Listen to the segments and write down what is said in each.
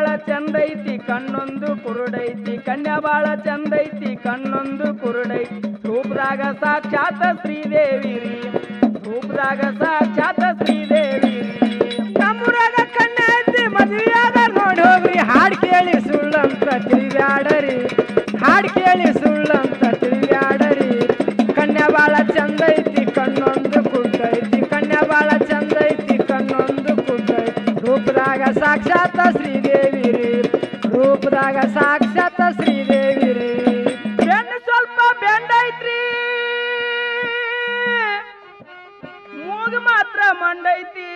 ಚಂದೈತಿ ಕಣ್ಣೊಂದು ಕುರುಡೈತಿ ಕನ್ಯಾ ಬಾಳ ಚಂದೈತಿ ಕಣ್ಣೊಂದು ಕುರುಡೈತಿ ರೂಪದಾಗ ಸಾಕ್ಷಾತ್ ಶ್ರೀದೇವಿ ರೀ ರೂಪದಾಗ ಸಾಕ್ಷಾತ್ ಶ್ರೀದೇವಿ ರೀ ನಮ್ಮೂರಾಗ ಕಣ್ಣೆ ಐತಿ ಮದುವೆಯಾಗ ನೋಡಿ ಹೋಗ್ರಿ ಹಾಡ್ ಕೇಳಿ ಸುಳ್ಳಂತ ತಿಳಿಬ್ಯಾಡರಿ ಹಾಡ್ ಕೇಳಿ ಸುಳ್ಳಂತ ತಿಳಿಬ್ಯಾಡರಿ ಕನ್ಯಾ ಬಾಳ ಚಂದ ಐತಿ ಕಣ್ಣೊಂದು ಕುಡ್ಡೈತಿ ಕನ್ಯಾ ಬಾಳ ಚಂದ ಐತಿ ಕಣ್ಣೊಂದು ಕುಡ್ಡೈತಿ ರೂಪದಾಗ ಸಾಕ್ಷಾತ್ ಶ್ರೀದೇವಿ ರೀ ರೂಪದಾಗ ಸಾಕ್ಷಾತ್ ಶ್ರೀದೇವಿ ರೀ ಬೆನ್ನು ಸ್ವಲ್ಪ ಬೆಂಡೈತ್ರಿ ಮೂಗು ಮಾತ್ರ ಮಂಡೈತಿ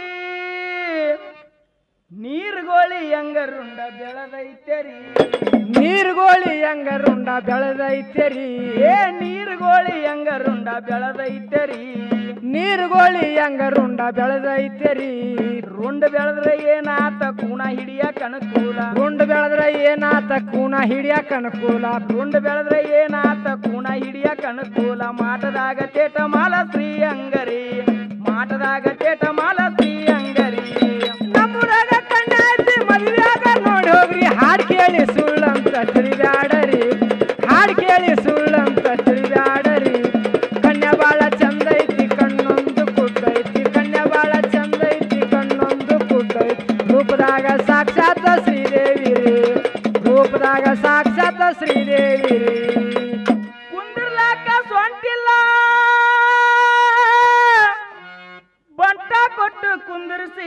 ನೀರ್ಗೋಳಿ ಹೆಂಗರುಂಡ ಬೆಳೆದೈತೆರಿ ನೀರ್ಗೋಳಿ ಹೆಂಗರುಂಡ ಬೆಳೆದೈತೆರಿ ಏ ನೀರ್ಗೋಳಿ ಹೆಂಗರುಂಡ ಬೆಳೆದೈತೆರಿ ನೀರ್ಗೋಳಿ ಹೆಂಗರುಂಡ ಬೆಳೆದೈತೆರಿ ರುಂಡ ಬೆಳೆದ್ರೆ ಏನಾತ ಕೂಣ ಹಿಡಿಯ ಕಣಕೂಲ ಗುಂಡು ಬೆಳೆದ್ರೆ ಏನಾತ ಕೂನ ಹಿಡಿಯಕ ಅನುಕೂಲ ರುಂಡ ಬೆಳೆದ್ರೆ ಏನಾತ ಕೂಣ ಹಿಡಿಯ ಕಣಕೂಲ ಮಾಟದಾಗ ಚೇಟ ಮಾಲ ಶ್ರೀ ಅಂಗರಿ ಮಾಟದಾಗ ಚೇಟ ಮಾಲ ಶ್ರೀ ಅಂಗರಿ ನಮ್ಮೂರಾಗ ಕಣ್ಣ ಐತಿ ಮದುವೆಯಾಗ ನೋಡಿ ಹೋಗ್ರಿ ಹಾಡ್ ಕೇಳಿ ಸುಳ್ಳಂತ ತಿಳಿಬ್ಯಾಡರಿ ಹಾಡ್ ಕೇಳಿ ಸುಳ್ಳಂತ ತಿಳಿಬ್ಯಾಡರಿ ಕನ್ಯಾ ಬಾಳ ಚಂದ ಐತಿ ಕಣ್ಣೊಂದು ಕುಡ್ಡೈತಿ ಕನ್ಯಾ ಬಾಳ ಚಂದ ಐತಿ ಕಣ್ಣೊಂದು ಕುಡ್ಡೈತಿ ರೂಪದಾಗ ಸಾಕ್ಷಾತ್ ಶ್ರೀದೇವಿ ರೀ ರೂಪದಾಗ ಸಾಕ್ಷಾತ್ ಶ್ರೀದೇವಿ ರೀ ಕುಂದ್ರಲಾಕ ಸೊಂಟಿಲ್ಲ ಬಂಟ ಕೊಟ್ಟು ಕುಂದ್ರಿಸಿ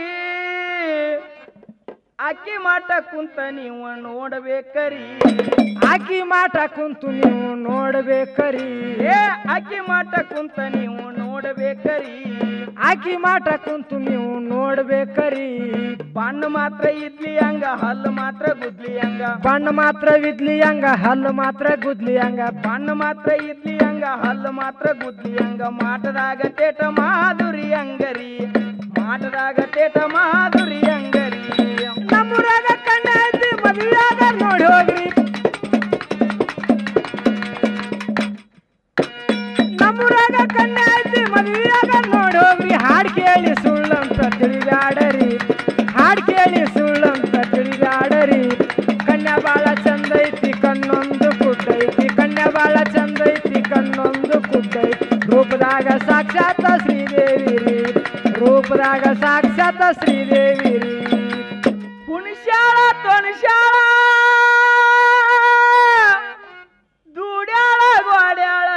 ಅಕ್ಕಿ ಮಾಟ ಕುಂತ ನೀವು ನೋಡಬೇಕರಿ ಆಕಿ ಮಾಟ ಕುಂತು ನೀವು ನೋಡ್ಬೇಕರಿ ಏ ಅಕ್ಕಿ ಮಾಟ ಕುಂತ ನೀವು ನೋಡಬೇಕರಿ ಆಕಿ ಮಾಟ ಕುಂತು ನೀವು ನೋಡ್ಬೇಕರಿ ಬಣ್ಣ ಮಾತ್ರ ಇದ್ಲಿ ಹಂಗ ಹಲ್ಲು ಮಾತ್ರ ಗುದ್ಲಿ ಹಂಗ ಬಣ್ಣ ಮಾತ್ರ ವಿದ್ಲಿ ಹಂಗ ಹಲ್ಲು ಮಾತ್ರ ಗುದ್ಲಿ ಹಂಗ ಬಣ್ಣ ಮಾತ್ರ ಇದ್ಲಿ ಹಂಗ ಹಲ್ಲು ಮಾತ್ರ ಗುದ್ಲಿ ಹಂಗ ಮಾಟದಾಗ ತೇಟ ಮಾಧುರಿ ಅಂಗರಿ ಮಾಟದಾಗ ತೇಟ ಮಾಧುರಿ ಅಂಗರಿ ನಮ್ಮೂರಾಗ ಕಣ್ಣ ಐತಿ ಮದುವೆಯಾಗ ನೋಡಿ ಹೋಗ್ರಿ ನಮ್ಮೂರಾಗ ಕಣ್ಣ ಐತಿ ಮದುವೆಯಾಗ ನೋಡಿ ಹೋಗ್ರಿ ಹಾಡ್ ಕೇಳಿ ಸುಳ್ಳಂತ ತಿಳಿಬ್ಯಾಡರಿ ಹಾಡ್ ಕೇಳಿ ಸುಳ್ಳಂತ ತಿಳಿಬ್ಯಾಡರಿ ಕನ್ಯಾ ಬಾಳ ಚಂದ ಐತಿ ಕಣ್ಣೊಂದು ಕುಡ್ಡೈತಿ ಕನ್ಯಾ ಬಾಳ ಚಂದ ಐತಿ ಕಣ್ಣೊಂದು ಕುಡ್ಡೈತಿ ರೂಪದಾಗ ಸಾಕ್ಷಾತ್ ಶ್ರೀದೇವಿ ರೀ ರೂಪದಾಗ ಸಾಕ್ಷಾತ್ ಶ್ರೀದೇವಿ ರೀ ಹುಣಸ್ಯಾಳ ತೊಣಸ್ಯಾಳ ದೂಡ್ಯಾಳ ಗ್ವಾಡ್ಯಾಳ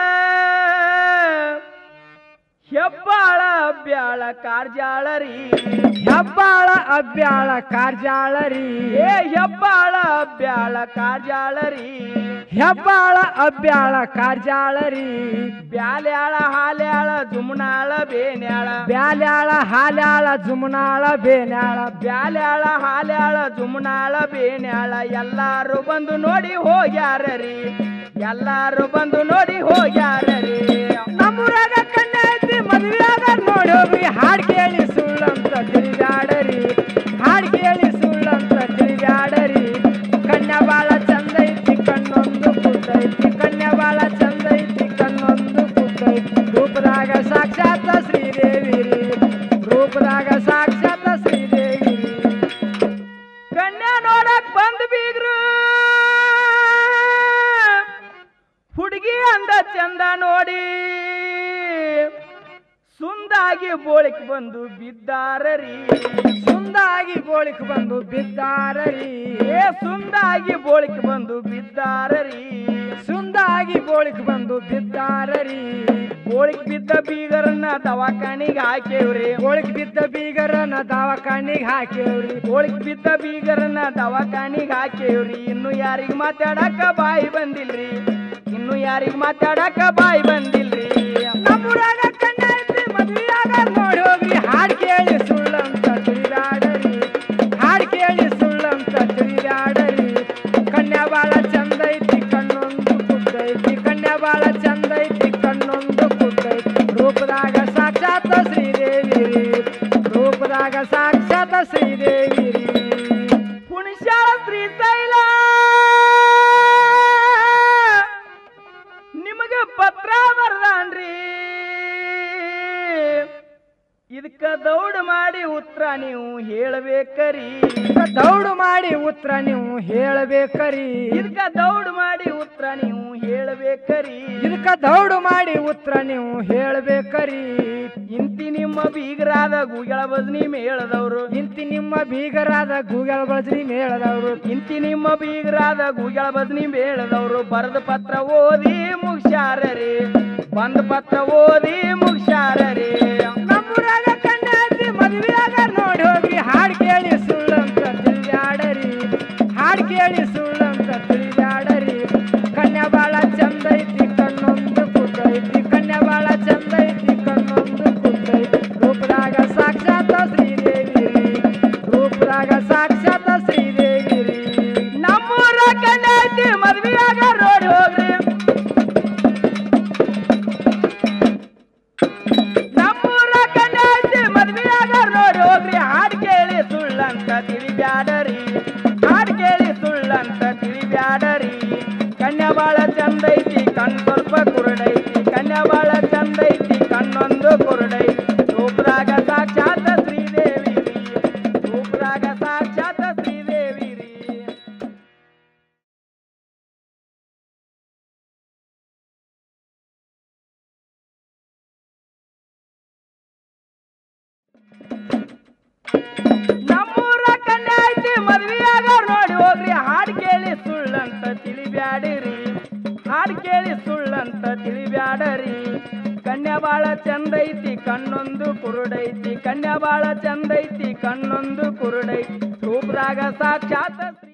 ಹೆಬ್ಬಾಳ ಬ್ಯಾಳ ಕಾರ್ಜಾಳ ರೀ ಹೆಬ್ಬಾಳ ಅಬ್ಯಾಳ ಕಾರ್ಜಾಳರಿ ಏ ಹೆಬ್ಬಾಳ ಬ್ಯಾಳ ಕಾರ್ಜಾಳ ರೀ ಹೆಬ್ಬಾಳ ಅಬ್ಯಾಳ ಕಾರ್ಜಾಳರಿ ಬ್ಯಾಲ್ಯಾಳ ಹಾಲ್ಯಾಳ ಜುಮ್ನಾಳ ಬೇನ್ಯಾಳ ಬ್ಯಾಲ್ಯಾಳ ಹಾಲ್ಯಾಳ ಜುಮ್ನಾಳ ಬೇನ್ಯಾಳ ಬ್ಯಾಲ್ಯಾಳ ಹಾಲ್ಯಾಳ ಜುಮ್ನಾಳ ಬೇನ್ಯಾಳ ಎಲ್ಲಾರು ಬಂದು ನೋಡಿ ಹೋಗ್ಯಾರ ರೀ ಎಲ್ಲಾರು ಬಂದು ನೋಡಿ ಹೋಗ್ಯಾರ ರೀ ನಮ್ಮೂರಾಗ ಕಣ್ಣ ಐತಿ ಮದುವೆಯಾಗ ನೋಡಿ ಹೋಗ್ರಿ ಹಾಡ್ ಕೇಳಿ ಸುಳ್ಳಂತ ತಿಳಿಬ್ಯಾಡರಿ ಹಾಡ್ ಕೇಳಿ ಸುಳ್ಳಂತ ತಿಳಿಬ್ಯಾಡರಿ ಕನ್ಯಾ ಬಾಳ ಚಂದ ಐತಿ ಕಣ್ಣೊಂದು ಕುದ್ದೈತಿ ಕನ್ಯಾ ಬಾಳ ಚಂದ ಐತಿ ಕಣ್ಣೊಂದು ಕುದ್ದೈತಿ ರೂಪದಾಗ ಸಾಕ್ಷಾತ್ ಶ್ರೀದೇವಿ ರೀ ರೂಪದಾಗ ಸಾಕ್ಷಾತ್ ಶ್ರೀದೇವಿ ರೀ ಕನ್ಯಾ ನೋಡಕ್ ಬಂದ್ ಬೀಗ್ರು ಹುಡುಗಿ ಅಂದ ಚಂದ ನೋಡಿ ಸುಂದಾಗಿ ಬೋಳಿಕ್ ಬಂದು ಬಿದ್ದಾರ ರೀ ಸುಂದಾಗಿ ಗೋಳಿಕ್ ಬಂದು ಬಿದ್ದಾರರಿ ಏ ಸುಂದಾಗಿ ಬೋಳಿಕ್ ಬಂದು ಬಿದ್ದಾರ ರೀ ಸುಂದಾಗಿ ಗೋಳಿಕ್ ಬಂದು ಬಿದ್ದಾರರಿ ಬೋಳಿಕ್ ಬಿದ್ದ ಬೀಗರನ್ನ ದವಾಖಾನಿಗೆ ಹಾಕೇವ್ರಿ ಗೋಳಿಕ್ ಬಿದ್ದ ಬೀಗರನ ದವಾಖಾನಿಗೆ ಹಾಕೇವ್ರಿ ಗೋಳಿಗ್ ಬಿದ್ದ ಬೀಗರನ್ನ ದವಾಖಾನಿಗೆ ಹಾಕೇವ್ರಿ ಇನ್ನು ಯಾರಿಗ್ ಮಾತಾಡಕ ಬಾಯಿ ಬಂದಿಲ್ರಿ ಇನ್ನು ಯಾರಿಗ್ ಮಾತಾಡಕ ಬಾಯಿ ಬಂದಿಲ್ರಿ ನಮ್ಮೂರಾಗ ಕಣ್ಣ ಐತಿ ಮದ್ವಿಯಾಗ ನೋಡಿ ಹೋಗ್ರಿ ಹಾಡ್ ಕೇಳಿ ಸುಳ್ಳಂತ ತಿಳಿದಾಡರಿ ಹಾಡ್ ಕೇಳಿ ಸುಳ್ಳಂತ ತಿಳಿದಾಡರಿ ಕನ್ಯಾ ಬಾಳ ಚಂದ ಐತಿ ಕಣ್ಣೊಂದು ಕುದ್ದೈತಿ ಕನ್ಯಾ ಬಾಳ ಚಂದ ಐತಿ ಕಣ್ಣೊಂದು ಕುದ್ದೈತಿ ರೂಪದಾಗ ಸಾಕ್ಷಾತ್ ಶ್ರೀದೇವಿ ರೀ ರೂಪದಾಗ ಸಾಕ್ಷಾತ್ ಶ್ರೀದೇವಿ ರೀ ಹುಣಸ್ಯಾಳ ಶ್ರೀಶೈಲ ನಿಮಗ ಪತ್ರ ಬರ್ದಾನ್ರಿ ಇದಕ್ಕ ದೌಡ್ ಮಾಡಿ ಉತ್ತರ ಉತ್ತರ ನೀವು ಹೇಳಬೇಕರಿ ಇದಕ್ಕ ದೌಡು ಮಾಡಿ ಉತ್ತರ ನೀವು ಹೇಳಬೇಕರಿ ಇದಕ್ಕ ದೌಡ್ ಮಾಡಿ ಉತ್ತರ ನೀವು ಹೇಳಬೇಕರಿ ಇದಕ್ಕ ದೌಡು ಮಾಡಿ ಉತ್ತರ ನೀವು ಹೇಳಬೇಕರಿ ಇಂತಿ ನಿಮ್ಮ ಬೀಗರಾದ ಗುಗಳ ಬಜ್ನಿ ಮೇಳದವ್ರು ಇಂತಿ ನಿಮ್ಮ ಬೀಗರಾದ ಗೂಗಲ್ ಬಳಸ್ರಿ ಮೇಳದವರು ಇಂತಿ ನಿಮ್ಮ ಬೀಗರಾದ ಗುಗಳ ಬಜ್ನಿ ಮೇಳದವ್ರು ಬರೆದ ಪತ್ರ ಓದಿ ಮುಗ್ಸ್ಯಾರರಿ ಬಂದ ಪತ್ರ ಓದಿ ಮುಗ್ಸ್ಯಾರರಿ ನಮ್ಮೂರಾಗ ಕಣ್ಣಾಸಿ ಮದುವೆಯಾಗ ನೋಡಿ ಹೋಗ್ರಿ ಹಾಡು ಕೇಳಿ ಸುಳ್ಳಂತ ತಿಳಿದಾಡರಿ ಹಾಡು ಕೇಳಿ ಸುಳ್ಳಂತ ತಿಳಿದಾಡರಿ ಕನ್ಯಾ ಬಾಳ ಚಂದ ಐತಿ ಕಣ್ಣೊಂದು ಕುದ್ದೈತಿ ಕನ್ಯಾ ಬಾಳ ಚಂದ ಐತಿ ಕಣ್ಣೊಂದು ಕುದ್ದೈತಿ ರೂಪದಾಗ ಸಾಕ್ಷಾತ್ ಶ್ರೀದೇವಿ ರೀ ರೂಪದಾಗ ಸಾಕ್ಷಾತ್ ಶ್ರೀದೇವಿ ರೀ ನಮ್ಮೂರ ಕಣ್ಣೈತಿ ಮದ್ವಿಯಾಗ ರೋಡ್ ಹೋಗ್ರಿ ನಮ್ಮೂರ ಕಣ್ಣೈತಿ ಮದ್ವಿಯಾಗ ರೋಡ್ ಹೋಗ್ರಿ ಹಾಡ್ ಕೇಳಿ ಸುಳ್ಳಂತ ತಿಳಿಬ್ಯಾಡರಿ ಹಾಡ್ ಕೇಳಿ ಸುಳ್ಳಂತ ತಿಳಿಬ್ಯಾಡರಿ ಕನ್ಯಾ ಬಾಳ ಚಂದೈತಿ ಕಣ್ ಸ್ವಲ್ಪ ಕುರುಡೈತಿ ಕನ್ಯಾ ಬಾಳ ಚಂದೈತಿ ಕಣ್ಣೊಂದು ಕುರುಡೈತಿ ರೂಪದಾಗ ಸಾಕ್ಷಾತ್ ಶ್ರೀದೇವಿ ರೀ ರೂಪದಾಗ ಸಾಕ್ಷಾತ್ ಶ್ರೀದೇವಿ ರೀ ನಮ್ಮೂರ ಕನ್ಯಾ ಐತಿ ಮದ್ವಿಯಾಗ ನೋಡಿ ಹೋಗ್ರಿ ಹಾಡ್ ಕೇಳಿ ಸುಳ್ಳಂತ ತಿಳಿಬ್ಯಾಡಿರಿ ಹಾಡ್ ಕೇಳಿ ಸುಳ್ಳಂತ ತಿಳಿಬ್ಯಾಡರಿ ಕನ್ಯಾ ಬಾಳ ಚಂದೈತಿ ಕಣ್ಣೊಂದು ಕುರುಡೈತಿ ಕನ್ಯಾ ಬಾಳ ಚಂದೈತಿ ಕಣ್ಣೊಂದು ಕುರುಡೈತಿ ರೂಪದಾಗ ಸಾಕ್ಷಾತ್